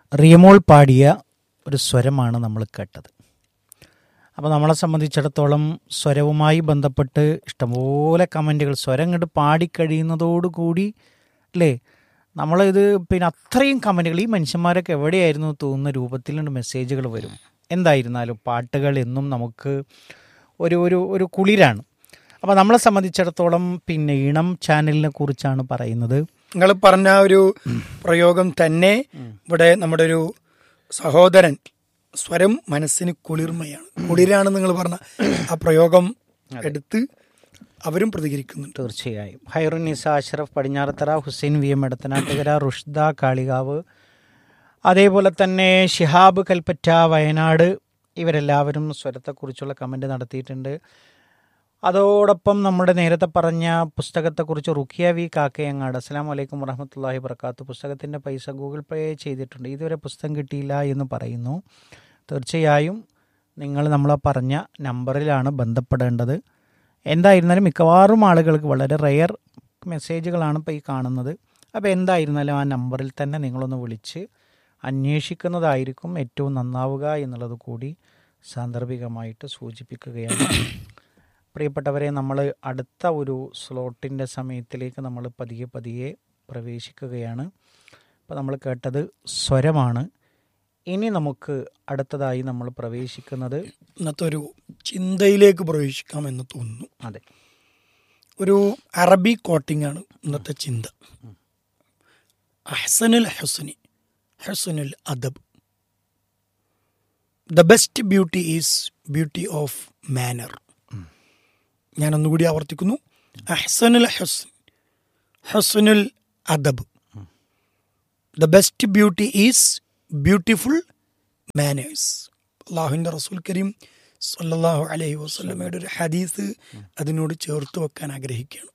റിയമോൾ പാടിയ ഒരു സ്വരമാണ് നമ്മൾ കേട്ടത് അപ്പോൾ നമ്മളെ സംബന്ധിച്ചിടത്തോളം സ്വരവുമായി ബന്ധപ്പെട്ട് ഇഷ്ടംപോലെ കമൻറ്റുകൾ സ്വരം കണ്ട് പാടിക്കഴിയുന്നതോടുകൂടി അല്ലേ നമ്മളിത് പിന്നെ അത്രയും കമൻറ്റുകൾ ഈ മനുഷ്യന്മാരൊക്കെ എവിടെയായിരുന്നു തോന്നുന്ന രൂപത്തിലുണ്ട് മെസ്സേജുകൾ വരും എന്തായിരുന്നാലും പാട്ടുകൾ എന്നും നമുക്ക് ഒരു ഒരു ഒരു കുളിരാണ് അപ്പോൾ നമ്മളെ സംബന്ധിച്ചിടത്തോളം പിന്നെ ഈണം ചാനലിനെ കുറിച്ചാണ് പറയുന്നത് നിങ്ങൾ പറഞ്ഞ ആ ഒരു പ്രയോഗം തന്നെ ഇവിടെ നമ്മുടെ ഒരു സഹോദരൻ സ്വരം മനസ്സിന് കുളിർമയാണ് കുളിരാണ് നിങ്ങൾ പറഞ്ഞ ആ പ്രയോഗം എടുത്ത് അവരും പ്രതികരിക്കുന്നുണ്ട് തീർച്ചയായും ഹൈറുനിസ അഷ്റഫ് പടിഞ്ഞാറത്തറ ഹുസൈൻ വി എം എടത്തനാട്ടുകര റുഷ്ദ കാളികാവ് അതേപോലെ തന്നെ ഷിഹാബ് കൽപ്പറ്റ വയനാട് ഇവരെല്ലാവരും സ്വരത്തെക്കുറിച്ചുള്ള കമൻറ്റ് നടത്തിയിട്ടുണ്ട് അതോടൊപ്പം നമ്മുടെ നേരത്തെ പറഞ്ഞ പുസ്തകത്തെക്കുറിച്ച് റുക്കിയ വി കാക്കയങ്ങാട് അസ്സാം വലൈക്കും വറഹമത്തല്ലാഹി വർക്കാത്തു പുസ്തകത്തിൻ്റെ പൈസ ഗൂഗിൾ പേ ചെയ്തിട്ടുണ്ട് ഇതുവരെ പുസ്തകം കിട്ടിയില്ല എന്ന് പറയുന്നു തീർച്ചയായും നിങ്ങൾ നമ്മളെ പറഞ്ഞ നമ്പറിലാണ് ബന്ധപ്പെടേണ്ടത് എന്തായിരുന്നാലും മിക്കവാറും ആളുകൾക്ക് വളരെ റെയർ മെസ്സേജുകളാണ് ഇപ്പോൾ ഈ കാണുന്നത് അപ്പോൾ എന്തായിരുന്നാലും ആ നമ്പറിൽ തന്നെ നിങ്ങളൊന്ന് വിളിച്ച് അന്വേഷിക്കുന്നതായിരിക്കും ഏറ്റവും നന്നാവുക എന്നുള്ളത് കൂടി സാന്ദർഭികമായിട്ട് സൂചിപ്പിക്കുകയാണ് പ്രിയപ്പെട്ടവരെ നമ്മൾ അടുത്ത ഒരു സ്ലോട്ടിൻ്റെ സമയത്തിലേക്ക് നമ്മൾ പതിയെ പതിയെ പ്രവേശിക്കുകയാണ് അപ്പോൾ നമ്മൾ കേട്ടത് സ്വരമാണ് ഇനി നമുക്ക് അടുത്തതായി നമ്മൾ പ്രവേശിക്കുന്നത് ഇന്നത്തെ ഒരു ചിന്തയിലേക്ക് പ്രവേശിക്കാമെന്ന് തോന്നുന്നു അതെ ഒരു അറബി കോട്ടിംഗ് ആണ് ഇന്നത്തെ ചിന്ത അഹ്സനുൽ ഹുസ്നി ഹുസ്നുൽ അദബ് the best beauty is beauty of manner ഞാൻ ഒന്നുകൂടി ആവർത്തിക്കുന്നു അഹ്സനുൽ ഹുസ്ൻ ഹുസ്നുൽ അദബ് the best beauty is beautiful manners അള്ളാഹുവിൻ്റെ റസൂൽ കരീം സല്ലല്ലാഹു അലൈഹി വസല്ലമയുടെ ഒരു ഹദീസ് അതിനോട് ചേർത്ത് വെക്കാൻ ആഗ്രഹിക്കുകയാണ്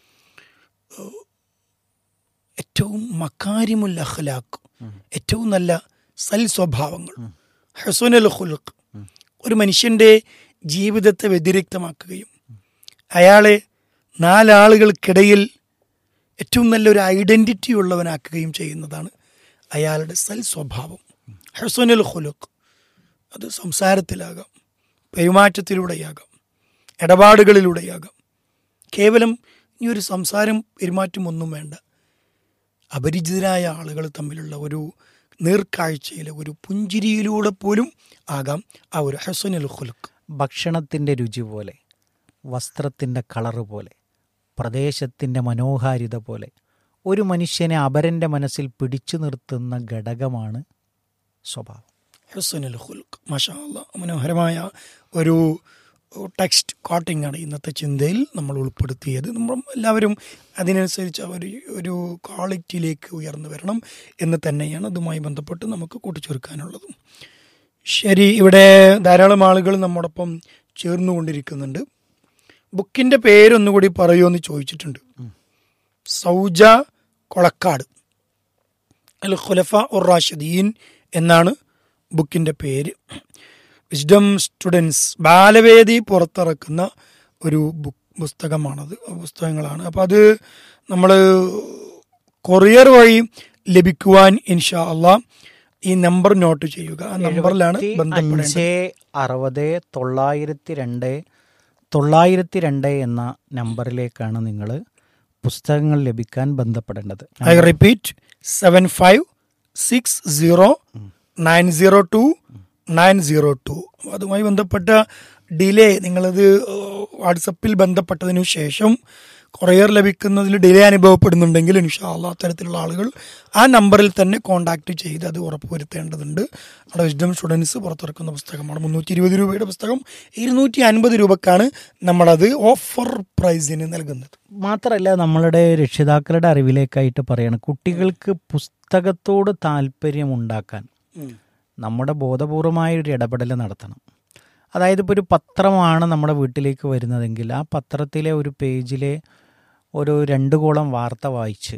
ഏറ്റവും മക്കാരിമുൽ അഖ്ലാഖ് ഏറ്റവും നല്ല സൽ സ്വഭാവങ്ങൾ ഹസുനൽ ഖുൽഖ് ഒരു മനുഷ്യന്റെ ജീവിതത്തെ വ്യതിരിക്തമാക്കുകയും അയാളെ നാലാളുകൾക്കിടയിൽ ഏറ്റവും നല്ലൊരു ഐഡന്റിറ്റി ഉള്ളവനാക്കുകയും ചെയ്യുന്നതാണ് അയാളുടെ സൽ സ്വഭാവം ഹസുനൽ ഖുലുഖ് അത് സംസാരത്തിലാകാം പെരുമാറ്റത്തിലൂടെയാകാം ഇടപാടുകളിലൂടെയാകാം കേവലം ഈ ഒരു സംസാരം പെരുമാറ്റം ഒന്നും വേണ്ട അപരിചിതരായ ആളുകൾ തമ്മിലുള്ള ഒരു നേർക്കാഴ്ചയിലെ ഒരു പുഞ്ചിരിയിലൂടെ പോലും ആകാം ആ ഒരു ഹസനുൽ ഖുലുഖ് ഭക്ഷണത്തിൻ്റെ രുചി പോലെ വസ്ത്രത്തിൻ്റെ കളറ് പോലെ പ്രദേശത്തിൻ്റെ മനോഹാരിത പോലെ ഒരു മനുഷ്യനെ അപരൻ്റെ മനസ്സിൽ പിടിച്ചു നിർത്തുന്ന ഘടകമാണ് സ്വഭാവം ഹസനുൽ ഖുലുഖ് മാഷാ അല്ലാ മനോഹരമായ ഒരു ടെക്സ്റ്റ് കോട്ടിംഗ് ആണ് ഇന്നത്തെ ചിന്തയിൽ നമ്മൾ ഉൾപ്പെടുത്തിയത് നമ്മൾ എല്ലാവരും അതിനനുസരിച്ച് ഒരു ഒരു ക്വാളിറ്റിയിലേക്ക് ഉയർന്നു വരണം എന്ന് തന്നെയാണ് അതുമായി ബന്ധപ്പെട്ട് നമുക്ക് കൂട്ടിച്ചേർക്കാനുള്ളത് ശരി ഇവിടെ ധാരാളം ആളുകൾ നമ്മോടൊപ്പം ചേർന്നുകൊണ്ടിരിക്കുന്നുണ്ട് ബുക്കിൻ്റെ പേരൊന്നുകൂടി പറയുമോ എന്ന് ചോദിച്ചിട്ടുണ്ട് സൗജ കൊളക്കാട് അൽ ഖുലഫ ഉർ റാഷിദീൻ എന്നാണ് ബുക്കിൻ്റെ പേര് വിസ്ഡം സ്റ്റുഡൻസ് ബാലവേദി പുറത്തിറക്കുന്ന ഒരു ബുക്ക് പുസ്തകമാണത് പുസ്തകങ്ങളാണ് അപ്പോൾ അത് നമ്മൾ കൊറിയർ വഴി ലഭിക്കുവാൻ ഇൻഷാ അള്ളാ ഈ നമ്പർ നോട്ട് ചെയ്യുക ആ നമ്പറിലാണ് ബന്ധപ്പെടേണ്ടത് അഞ്ച് അറുപത് തൊള്ളായിരത്തി രണ്ട് തൊള്ളായിരത്തി രണ്ട് എന്ന നമ്പറിലേക്കാണ് നിങ്ങൾ പുസ്തകങ്ങൾ ലഭിക്കാൻ ബന്ധപ്പെടേണ്ടത് I repeat seven five six zero nine zero two nine zero two അതുമായി ബന്ധപ്പെട്ട ഡിലേ നിങ്ങളത് വാട്സപ്പിൽ ബന്ധപ്പെട്ടതിനു ശേഷം കൊറിയർ ലഭിക്കുന്നതിൽ ഡിലേ അനുഭവപ്പെടുന്നുണ്ടെങ്കിൽ ഇൻഷാല്ല അത്തരത്തിലുള്ള ആളുകൾ ആ നമ്പറിൽ തന്നെ കോൺടാക്ട് ചെയ്ത് അത് ഉറപ്പുവരുത്തേണ്ടതുണ്ട് അവിടെ വിസ്ഡം സ്റ്റുഡൻസ് പുറത്തിറക്കുന്ന പുസ്തകമാണ് മുന്നൂറ്റി ഇരുപത് രൂപയുടെ പുസ്തകം ഇരുന്നൂറ്റി അൻപത് രൂപക്കാണ് നമ്മളത് ഓഫർ പ്രൈസിന് നൽകുന്നത് മാത്രമല്ല നമ്മളുടെ രക്ഷിതാക്കളുടെ അറിവിലേക്കായിട്ട് പറയണം കുട്ടികൾക്ക് പുസ്തകത്തോട് താല്പര്യമുണ്ടാക്കാൻ നമ്മുടെ ബോധപൂർവമായ ഒരു ഇടപെടൽ നടത്തണം അതായത് ഇപ്പോൾ ഒരു പത്രമാണ് നമ്മുടെ വീട്ടിലേക്ക് വരുന്നതെങ്കിൽ ആ പത്രത്തിലെ ഒരു പേജിലെ ഒരു രണ്ട് കോളം വാർത്ത വായിച്ച്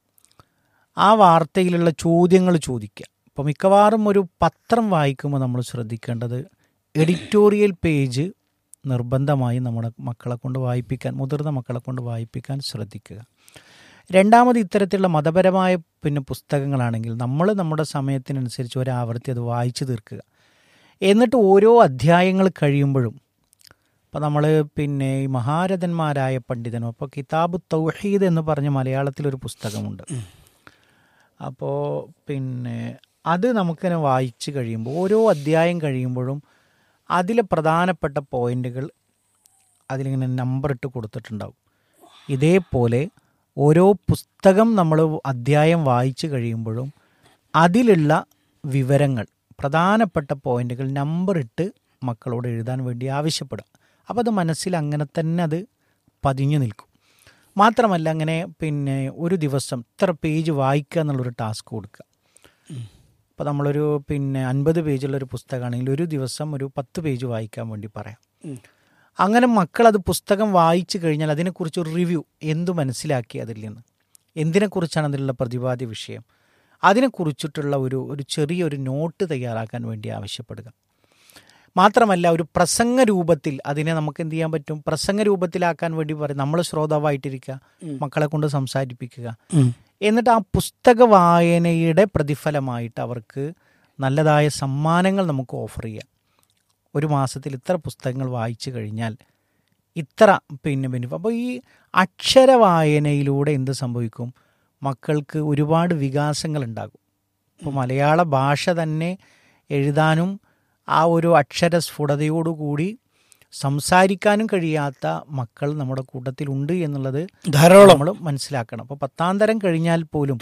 ആ വാർത്തയിലുള്ള ചോദ്യങ്ങൾ ചോദിക്കുക ഇപ്പോൾ മിക്കവാറും ഒരു പത്രം വായിക്കുമ്പോൾ നമ്മൾ ശ്രദ്ധിക്കേണ്ടത് എഡിറ്റോറിയൽ പേജ് നിർബന്ധമായി നമ്മുടെ മക്കളെ കൊണ്ട് വായിപ്പിക്കാൻ മുതിർന്ന മക്കളെ കൊണ്ട് വായിപ്പിക്കാൻ ശ്രദ്ധിക്കുക രണ്ടാമത് ഇത്തരത്തിലുള്ള മതപരമായ പിന്നെ പുസ്തകങ്ങളാണെങ്കിൽ നമ്മൾ നമ്മുടെ സമയത്തിനനുസരിച്ച് ഒരാവർത്തി അത് വായിച്ചു തീർക്കുക എന്നിട്ട് ഓരോ അധ്യായങ്ങൾ കഴിയുമ്പോഴും അപ്പോൾ നമ്മൾ പിന്നെ ഈ മഹാരഥന്മാരായ പണ്ഡിതനും അപ്പോൾ കിതാബ് തൗഹീദ് എന്ന് പറഞ്ഞ മലയാളത്തിലൊരു പുസ്തകമുണ്ട് അപ്പോൾ പിന്നെ അത് നമുക്കിങ്ങനെ വായിച്ച് കഴിയുമ്പോൾ ഓരോ അധ്യായം കഴിയുമ്പോഴും അതിലെ പ്രധാനപ്പെട്ട പോയിന്റുകൾ അതിലിങ്ങനെ നമ്പർ ഇട്ട് കൊടുത്തിട്ടുണ്ടാവും ഇതേപോലെ ഓരോ പുസ്തകം നമ്മൾ അധ്യായം വായിച്ച് കഴിയുമ്പോഴും അതിലുള്ള വിവരങ്ങൾ പ്രധാനപ്പെട്ട പോയിന്റുകൾ നമ്പർ ഇട്ട് മക്കളോട് എഴുതാൻ വേണ്ടി ആവശ്യപ്പെടുക അപ്പോൾ അത് മനസ്സിൽ അങ്ങനെ തന്നെ അത് പതിഞ്ഞു നിൽക്കും മാത്രമല്ല അങ്ങനെ പിന്നെ ഒരു ദിവസം ഇത്ര പേജ് വായിക്കുക എന്നുള്ളൊരു ടാസ്ക് കൊടുക്കുക ഇപ്പോൾ നമ്മളൊരു പിന്നെ അൻപത് പേജുള്ള ഒരു പുസ്തകമാണെങ്കിൽ ഒരു ദിവസം ഒരു പത്ത് പേജ് വായിക്കാൻ വേണ്ടി പറയാം അങ്ങനെ മക്കൾ അത് പുസ്തകം വായിച്ചു കഴിഞ്ഞാൽ അതിനെക്കുറിച്ച് ഒരു റിവ്യൂ എന്തു മനസ്സിലാക്കി അതിൽ നിന്ന് എന്തിനെക്കുറിച്ചാണ് അതിലുള്ള പ്രതിപാദ്യ വിഷയം അതിനെക്കുറിച്ചിട്ടുള്ള ഒരു ഒരു ചെറിയൊരു നോട്ട് തയ്യാറാക്കാൻ വേണ്ടി ആവശ്യപ്പെടുക മാത്രമല്ല ഒരു പ്രസംഗ രൂപത്തിൽ അതിനെ നമുക്ക് എന്ത് ചെയ്യാൻ പറ്റും പ്രസംഗ രൂപത്തിലാക്കാൻ വേണ്ടി പറയും നമ്മൾ ശ്രോതാവായിട്ടിരിക്കുക മക്കളെ കൊണ്ട് സംസാരിപ്പിക്കുക എന്നിട്ട് ആ പുസ്തക വായനയുടെ പ്രതിഫലമായിട്ട് അവർക്ക് നല്ലതായ സമ്മാനങ്ങൾ നമുക്ക് ഓഫർ ചെയ്യാം ഒരു മാസത്തിൽ ഇത്ര പുസ്തകങ്ങൾ വായിച്ചു കഴിഞ്ഞാൽ ഇത്ര പിന്നെ ബെനിഫിറ്റ് അപ്പോൾ ഈ അക്ഷര വായനയിലൂടെ എന്ത് സംഭവിക്കും മക്കൾക്ക് ഒരുപാട് വികാസങ്ങൾ ഉണ്ടാകും ഇപ്പോൾ മലയാള ഭാഷ തന്നെ എഴുതാനും ആ ഒരു അക്ഷര സ്ഫുടതയോടുകൂടി സംസാരിക്കാനും കഴിയാത്ത മക്കൾ നമ്മുടെ കൂട്ടത്തിലുണ്ട് എന്നുള്ളത് ധാരാളം നമ്മൾ മനസ്സിലാക്കണം അപ്പോൾ പത്താം തരം കഴിഞ്ഞാൽ പോലും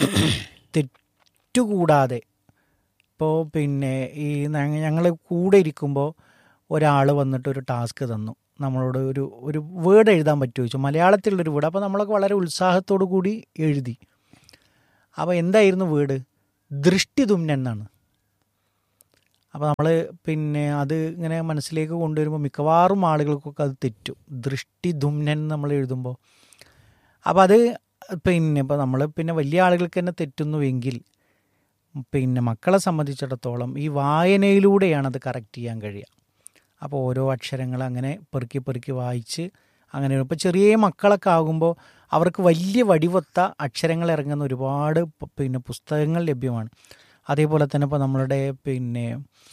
തെറ്റുകൂടാതെ ഇപ്പോൾ പിന്നെ ഈ ഞങ്ങൾ കൂടെ ഇരിക്കുമ്പോൾ ഒരാൾ വന്നിട്ട് ഒരു ടാസ്ക് തന്നു നമ്മളോട് ഒരു ഒരു വേർഡ് എഴുതാൻ പറ്റുമോ ചോദിച്ചു മലയാളത്തിലുള്ളൊരു വേർഡ് അപ്പോൾ നമ്മളൊക്കെ വളരെ ഉത്സാഹത്തോടു കൂടി എഴുതി അപ്പോൾ എന്തായിരുന്നു വേർഡ് ദൃഷ്ടിതുമ്നൻ എന്നാണ് അപ്പോൾ നമ്മൾ പിന്നെ അത് ഇങ്ങനെ മനസ്സിലേക്ക് കൊണ്ടുവരുമ്പോൾ മിക്കവാറും ആളുകൾക്കൊക്കെ അത് തെറ്റും ദൃഷ്ടിധുമ്നൻ നമ്മൾ എഴുതുമ്പോൾ അപ്പോൾ അത് പിന്നെ ഇപ്പോൾ നമ്മൾ പിന്നെ വലിയ ആളുകൾക്ക് തന്നെ തെറ്റുന്നുവെങ്കിൽ പിന്നെ മക്കളെ സംബന്ധിച്ചിടത്തോളം ഈ വായനയിലൂടെയാണ് അത് കറക്റ്റ് ചെയ്യാൻ കഴിയുക അപ്പോൾ ഓരോ അക്ഷരങ്ങൾ അങ്ങനെ പെറുക്കി പെറുക്കി വായിച്ച് അങ്ങനെ ഇപ്പോൾ ചെറിയ മക്കളൊക്കെ ആകുമ്പോൾ അവർക്ക് വലിയ വടിവൊത്ത അക്ഷരങ്ങൾ ഇറങ്ങുന്ന ഒരുപാട് പ- പിന്നെ പുസ്തകങ്ങൾ ലഭ്യമാണ് അതേപോലെ തന്നെ ഇപ്പോൾ നമ്മളുടെ പിന്നെ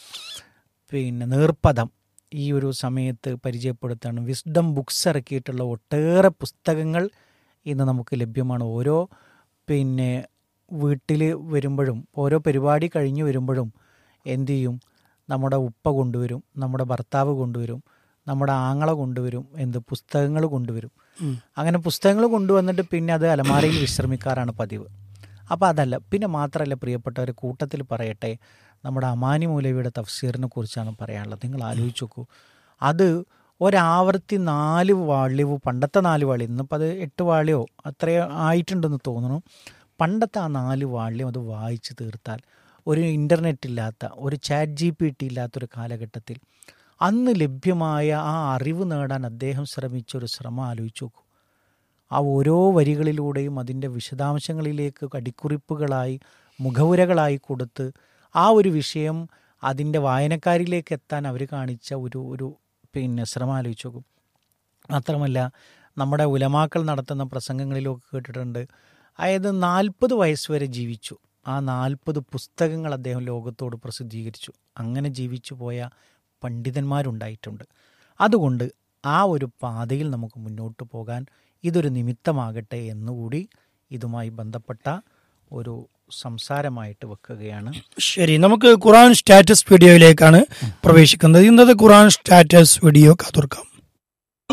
പിന്നെ നീർപ്പദം ഈ ഒരു സമയത്ത് പരിചയപ്പെടുത്താണ് വിസ്ഡം ബുക്സ് ഇറക്കിയിട്ടുള്ള ഒട്ടേറെ പുസ്തകങ്ങൾ ഇന്ന് നമുക്ക് ലഭ്യമാണ് ഓരോ പിന്നെ വീട്ടിൽ വരുമ്പോഴും ഓരോ പരിപാടി കഴിഞ്ഞ് വരുമ്പോഴും എന്തു ചെയ്യും നമ്മുടെ ഉപ്പ കൊണ്ടുവരും നമ്മുടെ ഭർത്താവ് കൊണ്ടുവരും നമ്മുടെ ആങ്ങള കൊണ്ടുവരും എന്ത് പുസ്തകങ്ങൾ കൊണ്ടുവരും അങ്ങനെ പുസ്തകങ്ങൾ കൊണ്ടുവന്നിട്ട് പിന്നെ അത് അലമാരയിൽ വിശ്രമിക്കാറാണ് പതിവ് അപ്പോൾ അതല്ല പിന്നെ മാത്രമല്ല പ്രിയപ്പെട്ടവരെ കൂട്ടത്തിൽ പറയട്ടെ നമ്മുടെ അമാനി മൗലവിയുടെ തഫ്സീറിനെ കുറിച്ചാണ് പറയാനുള്ളത് നിങ്ങൾ ആലോചിച്ച് നോക്കൂ അത് ഒരാവർത്തി നാല് വാള്യവ് പണ്ടത്തെ നാല് വാളി ഇന്നിപ്പോൾ അത് എട്ട് വാള്യോ അത്രയോ ആയിട്ടുണ്ടെന്ന് തോന്നുന്നു പണ്ടത്തെ ആ നാല് വാള്യം അത് വായിച്ച് തീർത്താൽ ഒരു ഇൻ്റർനെറ്റ് ഇല്ലാത്ത ഒരു ചാറ്റ് ജി പി ടി ഇല്ലാത്തൊരു കാലഘട്ടത്തിൽ അന്ന് ലഭ്യമായ ആ അറിവ് നേടാൻ അദ്ദേഹം ശ്രമിച്ച ഒരു ശ്രമം ആലോചിച്ച് നോക്കൂ ആ ഓരോ വരികളിലൂടെയും അതിൻ്റെ വിശദാംശങ്ങളിലേക്ക് അടിക്കുറിപ്പുകളായി മുഖവുരകളായി കൊടുത്ത് ആ ഒരു വിഷയം അതിൻ്റെ വായനക്കാരിലേക്ക് എത്താൻ അവർ കാണിച്ച ഒരു ഒരു പിന്നെ ശ്രമം ആലോചിച്ച് നോക്കും മാത്രമല്ല നമ്മുടെ ഉലമാക്കൾ നടത്തുന്ന പ്രസംഗങ്ങളിലൊക്കെ കേട്ടിട്ടുണ്ട് അതായത് നാൽപ്പത് വയസ്സ് വരെ ജീവിച്ചു ആ നാൽപ്പത് പുസ്തകങ്ങൾ അദ്ദേഹം ലോകത്തോട് പ്രസിദ്ധീകരിച്ചു അങ്ങനെ ജീവിച്ചു പോയ പണ്ഡിതന്മാരുണ്ടായിട്ടുണ്ട് അതുകൊണ്ട് ആ ഒരു പാതയിൽ നമുക്ക് മുന്നോട്ട് പോകാൻ ഇതൊരു നിമിത്തമാകട്ടെ എന്നുകൂടി ഇതുമായി ബന്ധപ്പെട്ട ഒരു സംസാരമായിട്ട് വെക്കുകയാണ് ശരി നമുക്ക് ഖുറാൻ സ്റ്റാറ്റസ് വീഡിയോയിലേക്കാണ് പ്രവേശിക്കുന്നത് ഇന്നത്തെ ഖുറാൻ സ്റ്റാറ്റസ് വീഡിയോ കാത്തുർക്കാം